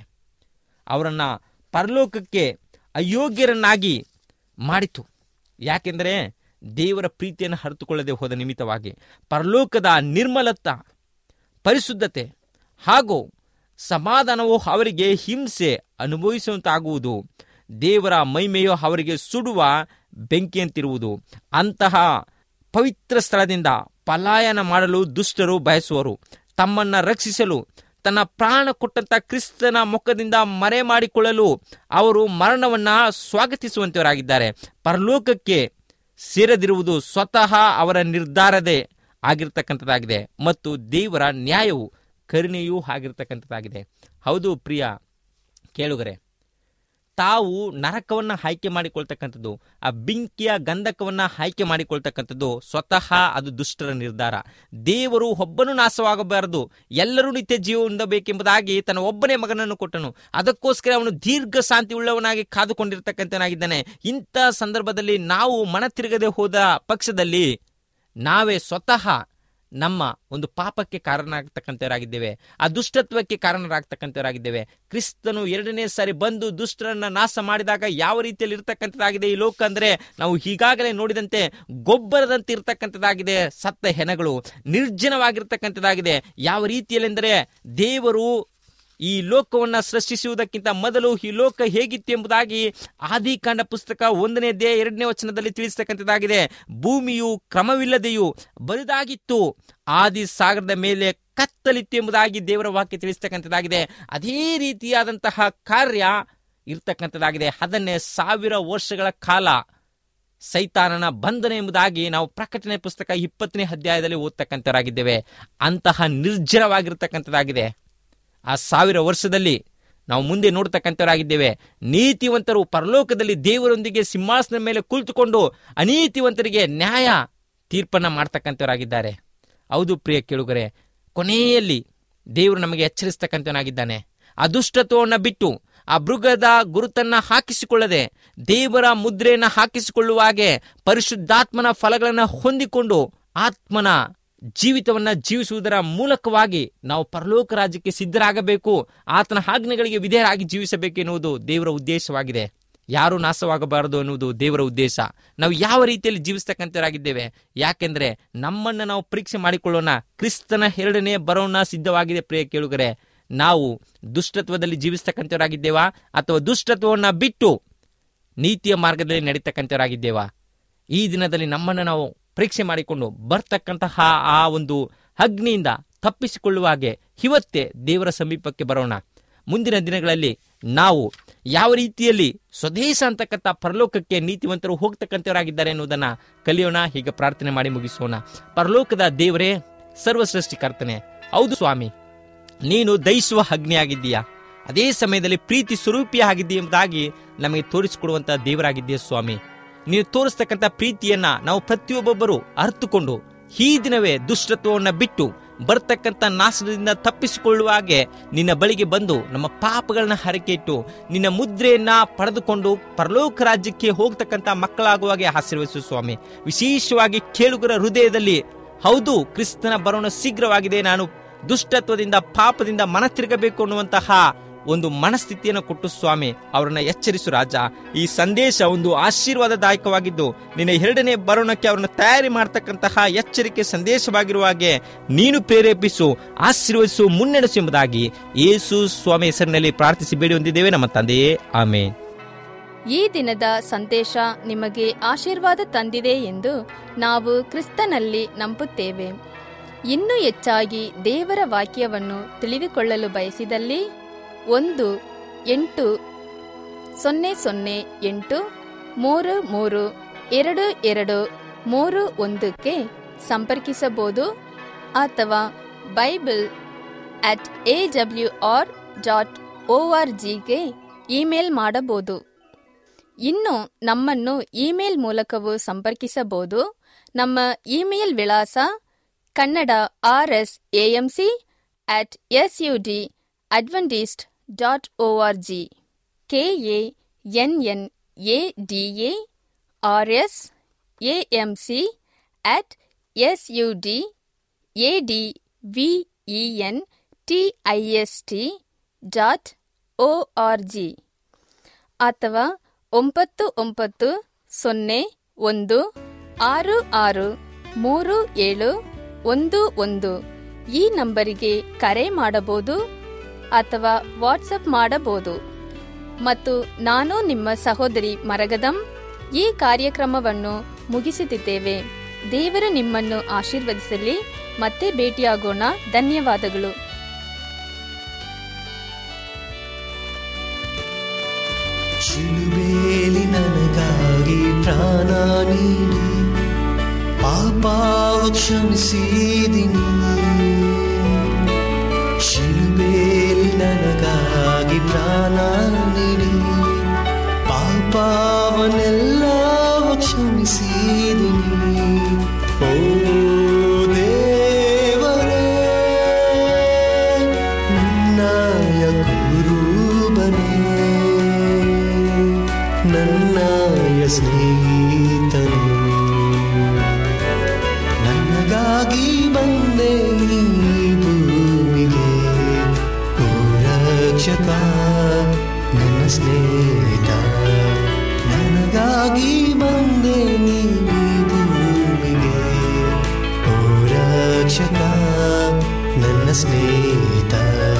C: ಅವರನ್ನ ಪರಲೋಕಕ್ಕೆ ಅಯೋಗ್ಯರನ್ನಾಗಿ ಮಾಡಿತು ಯಾಕೆಂದರೆ ದೇವರ ಪ್ರೀತಿಯನ್ನು ಹರಿತುಕೊಳ್ಳದೆ ಹೋದ ನಿಮಿತ್ತವಾಗಿ ಪರಲೋಕದ ನಿರ್ಮಲತ್ತ ಪರಿಶುದ್ಧತೆ ಹಾಗೂ ಸಮಾಧಾನವು ಅವರಿಗೆ ಹಿಂಸೆ ಅನುಭವಿಸುವಂತಾಗುವುದು ದೇವರ ಮೈಮೆಯು ಅವರಿಗೆ ಸುಡುವ ಬೆಂಕಿಯಂತಿರುವುದು ಅಂತಹ ಪವಿತ್ರ ಸ್ಥಳದಿಂದ ಪಲಾಯನ ಮಾಡಲು ದುಷ್ಟರು ಬಯಸುವರು ತಮ್ಮನ್ನ ರಕ್ಷಿಸಲು ತನ್ನ ಪ್ರಾಣ ಕೊಟ್ಟಂತ ಕ್ರಿಸ್ತನ ಮುಖದಿಂದ ಮರೆ ಮಾಡಿಕೊಳ್ಳಲು ಅವರು ಮರಣವನ್ನ ಸ್ವಾಗತಿಸುವಂತವರಾಗಿದ್ದಾರೆ ಪರಲೋಕಕ್ಕೆ ಸೇರದಿರುವುದು ಸ್ವತಃ ಅವರ ನಿರ್ಧಾರದೇ ಆಗಿರ್ತಕ್ಕಂಥದ್ದಾಗಿದೆ ಮತ್ತು ದೇವರ ನ್ಯಾಯವು ಕರುಣೆಯೂ ಆಗಿರ್ತಕ್ಕಂಥದ್ದಾಗಿದೆ ಹೌದು ಪ್ರಿಯ ಕೇಳುಗರೆ ತಾವು ನರಕವನ್ನ ಆಯ್ಕೆ ಮಾಡಿಕೊಳ್ತಕ್ಕಂಥದ್ದು ಆ ಬೆಂಕಿಯ ಗಂಧಕವನ್ನ ಆಯ್ಕೆ ಮಾಡಿಕೊಳ್ತಕ್ಕಂಥದ್ದು ಸ್ವತಃ ಅದು ದುಷ್ಟರ ನಿರ್ಧಾರ ದೇವರು ಒಬ್ಬನು ನಾಶವಾಗಬಾರದು ಎಲ್ಲರೂ ನಿತ್ಯ ಜೀವ ಹೊಂದಬೇಕೆಂಬುದಾಗಿ ತನ್ನ ಒಬ್ಬನೇ ಮಗನನ್ನು ಕೊಟ್ಟನು ಅದಕ್ಕೋಸ್ಕರ ಅವನು ದೀರ್ಘ ಶಾಂತಿ ಉಳ್ಳವನಾಗಿ ಕಾದುಕೊಂಡಿರ್ತಕ್ಕಂಥನಾಗಿದ್ದಾನೆ ಇಂಥ ಸಂದರ್ಭದಲ್ಲಿ ನಾವು ಮನ ತಿರುಗದೆ ಹೋದ ಪಕ್ಷದಲ್ಲಿ ನಾವೇ ಸ್ವತಃ ನಮ್ಮ ಒಂದು ಪಾಪಕ್ಕೆ ಕಾರಣರಾಗ್ತಕ್ಕಂಥವರಾಗಿದ್ದೇವೆ ಆ ದುಷ್ಟತ್ವಕ್ಕೆ ಕಾರಣರಾಗ್ತಕ್ಕಂಥವರಾಗಿದ್ದೇವೆ ಕ್ರಿಸ್ತನು ಎರಡನೇ ಸಾರಿ ಬಂದು ದುಷ್ಟರನ್ನ ನಾಶ ಮಾಡಿದಾಗ ಯಾವ ರೀತಿಯಲ್ಲಿ ಇರ್ತಕ್ಕಂಥದ್ದಾಗಿದೆ ಈ ಲೋಕ ಅಂದ್ರೆ ನಾವು ಈಗಾಗಲೇ ನೋಡಿದಂತೆ ಗೊಬ್ಬರದಂತೆ ಇರ್ತಕ್ಕಂಥದ್ದಾಗಿದೆ ಸತ್ತ ಹೆಣಗಳು ನಿರ್ಜನವಾಗಿರ್ತಕ್ಕಂಥದ್ದಾಗಿದೆ ಯಾವ ರೀತಿಯಲ್ಲೆಂದರೆ ದೇವರು ಈ ಲೋಕವನ್ನ ಸೃಷ್ಟಿಸುವುದಕ್ಕಿಂತ ಮೊದಲು ಈ ಲೋಕ ಹೇಗಿತ್ತು ಎಂಬುದಾಗಿ ಆದಿಕಾಂಡ ಪುಸ್ತಕ ಒಂದನೇ ದೇ ಎರಡನೇ ವಚನದಲ್ಲಿ ತಿಳಿಸ್ತಕ್ಕಂಥದ್ದಾಗಿದೆ ಭೂಮಿಯು ಕ್ರಮವಿಲ್ಲದೆಯೂ ಬರಿದಾಗಿತ್ತು ಆದಿ ಸಾಗರದ ಮೇಲೆ ಕತ್ತಲಿತ್ತು ಎಂಬುದಾಗಿ ದೇವರ ವಾಕ್ಯ ತಿಳಿಸ್ತಕ್ಕಂಥದ್ದಾಗಿದೆ ಅದೇ ರೀತಿಯಾದಂತಹ ಕಾರ್ಯ ಇರ್ತಕ್ಕಂಥದ್ದಾಗಿದೆ ಅದನ್ನೇ ಸಾವಿರ ವರ್ಷಗಳ ಕಾಲ ಸೈತಾನನ ಬಂಧನ ಎಂಬುದಾಗಿ ನಾವು ಪ್ರಕಟಣೆ ಪುಸ್ತಕ ಇಪ್ಪತ್ತನೇ ಅಧ್ಯಾಯದಲ್ಲಿ ಓದ್ತಕ್ಕಂಥವರಾಗಿದ್ದೇವೆ ಅಂತಹ ನಿರ್ಜನವಾಗಿರ್ತಕ್ಕಂಥದ್ದಾಗಿದೆ ಆ ಸಾವಿರ ವರ್ಷದಲ್ಲಿ ನಾವು ಮುಂದೆ ನೋಡ್ತಕ್ಕಂಥವರಾಗಿದ್ದೇವೆ ನೀತಿವಂತರು ಪರಲೋಕದಲ್ಲಿ ದೇವರೊಂದಿಗೆ ಸಿಂಹಾಸನ ಮೇಲೆ ಕುಳಿತುಕೊಂಡು ಅನೀತಿವಂತರಿಗೆ ನ್ಯಾಯ ತೀರ್ಪನ್ನ ಮಾಡ್ತಕ್ಕಂಥವರಾಗಿದ್ದಾರೆ ಹೌದು ಪ್ರಿಯ ಕೇಳುಗರೆ ಕೊನೆಯಲ್ಲಿ ದೇವರು ನಮಗೆ ಎಚ್ಚರಿಸ್ತಕ್ಕಂಥವನಾಗಿದ್ದಾನೆ ಆ ದುಷ್ಟತ್ವವನ್ನು ಬಿಟ್ಟು ಆ ಮೃಗದ ಗುರುತನ್ನ ಹಾಕಿಸಿಕೊಳ್ಳದೆ ದೇವರ ಮುದ್ರೆಯನ್ನ ಹಾಕಿಸಿಕೊಳ್ಳುವ ಹಾಗೆ ಪರಿಶುದ್ಧಾತ್ಮನ ಫಲಗಳನ್ನು ಹೊಂದಿಕೊಂಡು ಆತ್ಮನ ಜೀವಿತವನ್ನ ಜೀವಿಸುವುದರ ಮೂಲಕವಾಗಿ ನಾವು ಪರಲೋಕ ರಾಜ್ಯಕ್ಕೆ ಸಿದ್ಧರಾಗಬೇಕು ಆತನ ಆಜ್ಞೆಗಳಿಗೆ ವಿಧೇಯರಾಗಿ ಜೀವಿಸಬೇಕು ಎನ್ನುವುದು ದೇವರ ಉದ್ದೇಶವಾಗಿದೆ ಯಾರು ನಾಶವಾಗಬಾರದು ಎನ್ನುವುದು ದೇವರ ಉದ್ದೇಶ ನಾವು ಯಾವ ರೀತಿಯಲ್ಲಿ ಜೀವಿಸ್ತಕ್ಕಂಥವರಾಗಿದ್ದೇವೆ ಯಾಕೆಂದ್ರೆ ನಮ್ಮನ್ನ ನಾವು ಪರೀಕ್ಷೆ ಮಾಡಿಕೊಳ್ಳೋಣ ಕ್ರಿಸ್ತನ ಎರಡನೇ ಬರೋಣ ಸಿದ್ಧವಾಗಿದೆ ಪ್ರಿಯ ಕೇಳುಗರೆ ನಾವು ದುಷ್ಟತ್ವದಲ್ಲಿ ಜೀವಿಸ್ತಕ್ಕಂಥವರಾಗಿದ್ದೇವಾ ಅಥವಾ ದುಷ್ಟತ್ವವನ್ನ ಬಿಟ್ಟು ನೀತಿಯ ಮಾರ್ಗದಲ್ಲಿ ನಡೀತಕ್ಕಂಥವರಾಗಿದ್ದೇವಾ ಈ ದಿನದಲ್ಲಿ ನಮ್ಮನ್ನು ನಾವು ಪರೀಕ್ಷೆ ಮಾಡಿಕೊಂಡು ಬರ್ತಕ್ಕಂತಹ ಆ ಒಂದು ಅಗ್ನಿಯಿಂದ ತಪ್ಪಿಸಿಕೊಳ್ಳುವ ಹಾಗೆ ಇವತ್ತೇ ದೇವರ ಸಮೀಪಕ್ಕೆ ಬರೋಣ ಮುಂದಿನ ದಿನಗಳಲ್ಲಿ ನಾವು ಯಾವ ರೀತಿಯಲ್ಲಿ ಸ್ವದೇಶ ಅಂತಕ್ಕಂಥ ಪರಲೋಕಕ್ಕೆ ನೀತಿವಂತರು ಹೋಗ್ತಕ್ಕಂಥವರಾಗಿದ್ದಾರೆ ಎನ್ನುವುದನ್ನ ಕಲಿಯೋಣ ಹೀಗೆ ಪ್ರಾರ್ಥನೆ ಮಾಡಿ ಮುಗಿಸೋಣ ಪರಲೋಕದ ದೇವರೇ ಸರ್ವ ಸೃಷ್ಟಿಕರ್ತನೆ ಹೌದು ಸ್ವಾಮಿ ನೀನು ದಯಿಸುವ ಅಗ್ನಿಯಾಗಿದ್ದೀಯಾ ಅದೇ ಸಮಯದಲ್ಲಿ ಪ್ರೀತಿ ಸ್ವರೂಪಿಯ ಆಗಿದ್ದೀಯ ಎಂಬುದಾಗಿ ನಮಗೆ ತೋರಿಸಿಕೊಡುವಂತ ದೇವರಾಗಿದ್ದೀಯ ಸ್ವಾಮಿ ನೀನು ತೋರಿಸ್ತಕ್ಕಂಥ ಪ್ರೀತಿಯನ್ನ ನಾವು ಪ್ರತಿಯೊಬ್ಬೊಬ್ಬರು ಅರ್ಥಕೊಂಡು ಈ ದಿನವೇ ದುಷ್ಟತ್ವವನ್ನ ಬಿಟ್ಟು ಬರ್ತಕ್ಕಂಥ ನಾಶದಿಂದ ತಪ್ಪಿಸಿಕೊಳ್ಳುವ ಹಾಗೆ ನಿನ್ನ ಬಳಿಗೆ ಬಂದು ನಮ್ಮ ಪಾಪಗಳನ್ನ ಹರಕೆ ಇಟ್ಟು ನಿನ್ನ ಮುದ್ರೆಯನ್ನ ಪಡೆದುಕೊಂಡು ಪರಲೋಕ ರಾಜ್ಯಕ್ಕೆ ಹೋಗ್ತಕ್ಕಂಥ ಮಕ್ಕಳಾಗುವಾಗೆ ಆಶೀರ್ವದಿಸು ಸ್ವಾಮಿ ವಿಶೇಷವಾಗಿ ಕೇಳುಗರ ಹೃದಯದಲ್ಲಿ ಹೌದು ಕ್ರಿಸ್ತನ ಬರೋಣ ಶೀಘ್ರವಾಗಿದೆ ನಾನು ದುಷ್ಟತ್ವದಿಂದ ಪಾಪದಿಂದ ಮನ ತಿರುಗಬೇಕು ಅನ್ನುವಂತಹ ಒಂದು ಮನಸ್ಥಿತಿಯನ್ನು ಕೊಟ್ಟು ಸ್ವಾಮಿ ಅವರನ್ನ ಎಚ್ಚರಿಸು ರಾಜ ಈ ಸಂದೇಶ ಒಂದು ಆಶೀರ್ವಾದದಾಯಕವಾಗಿದ್ದು ನಿನ್ನ ಎರಡನೇ ಬರೋಣಕ್ಕೆ ಅವರನ್ನ ತಯಾರಿ ಮಾಡ್ತಕ್ಕಂತಹ ಎಚ್ಚರಿಕೆ ಸಂದೇಶವಾಗಿರುವ ಹಾಗೆ ನೀನು ಪ್ರೇರೇಪಿಸು ಆಶೀರ್ವದಿಸು ಮುನ್ನಡೆಸು ಎಂಬುದಾಗಿ ಯೇಸು ಸ್ವಾಮಿ ಹೆಸರಿನಲ್ಲಿ ಪ್ರಾರ್ಥಿಸಿ ಬೇಡಿ ಹೊಂದಿದ್ದೇವೆ ನಮ್ಮ ತಂದೆಯೇ ಆಮೇನ್
A: ಈ ದಿನದ ಸಂದೇಶ ನಿಮಗೆ ಆಶೀರ್ವಾದ ತಂದಿದೆ ಎಂದು ನಾವು ಕ್ರಿಸ್ತನಲ್ಲಿ ನಂಬುತ್ತೇವೆ ಇನ್ನೂ ಹೆಚ್ಚಾಗಿ ದೇವರ ವಾಕ್ಯವನ್ನು ತಿಳಿದುಕೊಳ್ಳಲು ಬಯಸಿದಲ್ಲಿ ಒಂದು ಎಂಟು ಸೊನ್ನೆ ಸೊನ್ನೆ ಎಂಟು ಮೂರು ಮೂರು ಎರಡು ಎರಡು ಮೂರು ಒಂದಕ್ಕೆ ಸಂಪರ್ಕಿಸಬಹುದು ಅಥವಾ Bible at A W R dot O R ಜಿಗೆ ಇಮೇಲ್ ಮಾಡಬಹುದು ಇನ್ನು ನಮ್ಮನ್ನು ಇಮೇಲ್ ಮೂಲಕವೂ ಸಂಪರ್ಕಿಸಬಹುದು ನಮ್ಮ ಇಮೇಲ್ ವಿಳಾಸ Kannada R S AMC at S U D Adventist dot O R G K A N N A D A R S AM C at S U D A D V E N T I S T dot O R G ಅಥವಾ ಒಂಬತ್ತು ಒಂಬತ್ತು ಸೊನ್ನೆ ಒಂದು ಆರು ಆರು ಮೂರು ಏಳು ಒಂದು ಒಂದು ಈ ನಂಬರಿಗೆ ಕರೆ ಮಾಡಬಹುದು ಅಥವಾ ವಾಟ್ಸಪ್ ಮಾಡಬಹುದು ಮತ್ತು ನಾನು ನಿಮ್ಮ ಸಹೋದರಿ ಮರಗದಂ ಈ ಕಾರ್ಯಕ್ರಮವನ್ನು ಮುಗಿಸುತ್ತಿದ್ದೇವೆ ದೇವರು ನಿಮ್ಮನ್ನು ಆಶೀರ್ವದಿಸಲಿ ಮತ್ತೆ ಭೇಟಿಯಾಗೋಣ ಧನ್ಯವಾದಗಳು
B: ಶಿಲುಬೇಲಿ ನನಗಾಗಿ ಪ್ರಾಣ ನೀಡಿ ಪಾಪಾವ ಕ್ಷಮಿಸಿದಿನಿ ಶಿಲುಬೇಲಿ ನನಗಾಗಿ ಪ್ರಾಣ ನೀಡಿ ಪಾಪವನ್ನೆಲ್ಲವ ಕ್ಷಮಿಸಿದಿನಿ ಓ ದೇವರೇ ನನ್ನಯ ಗುರುಬನೇ ನನ್ನಯ ಸ್ನೇಹಿತನು ನನಗಾಗಿ ಬಂದೆ ಈ ಭೂಮಿಗೆ ಓ ರಕ್ಷಕ ನನ್ನ ಸ್ನೇಹಿತ ನನಗಾಗಿ ಬಂದೆ ನೀ ಈ ಭೂಮಿಗೆ ಓ ರಕ್ಷಕ ನನ್ನ ಸ್ನೇಹಿತ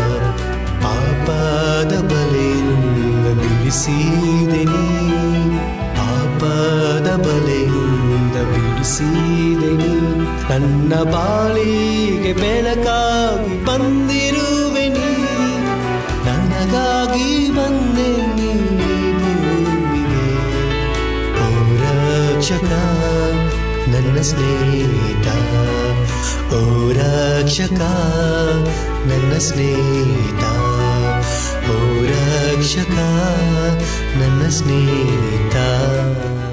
B: ಪಾಪದ ಬಲೆಯಿಂದ ಬಿಡಿಸಿದೆ ನೀ ಪಾಪದ ಬಲೆಯಿಂದ ಬಿಡಿಸಿದೆ ನೀ ನನ್ನ ಬಾಳಿಗೆ ಬೆಳಕಾಗಿ ಬಂದಿರುವೆ ನೀ ನನಗಾಗಿ ಬಂದೆ ನೀ ಭೂಮಿಗೆ ಓ ರಕ್ಷಕ ನನ್ನ ಸ್ನೇಹಿತ ಓ ರಕ್ಷಕ ನನ್ನ ಸ್ನೇಹಿತ ಓ ರಕ್ಷಕ ನನ್ನ ಸ್ನೇಹಿತ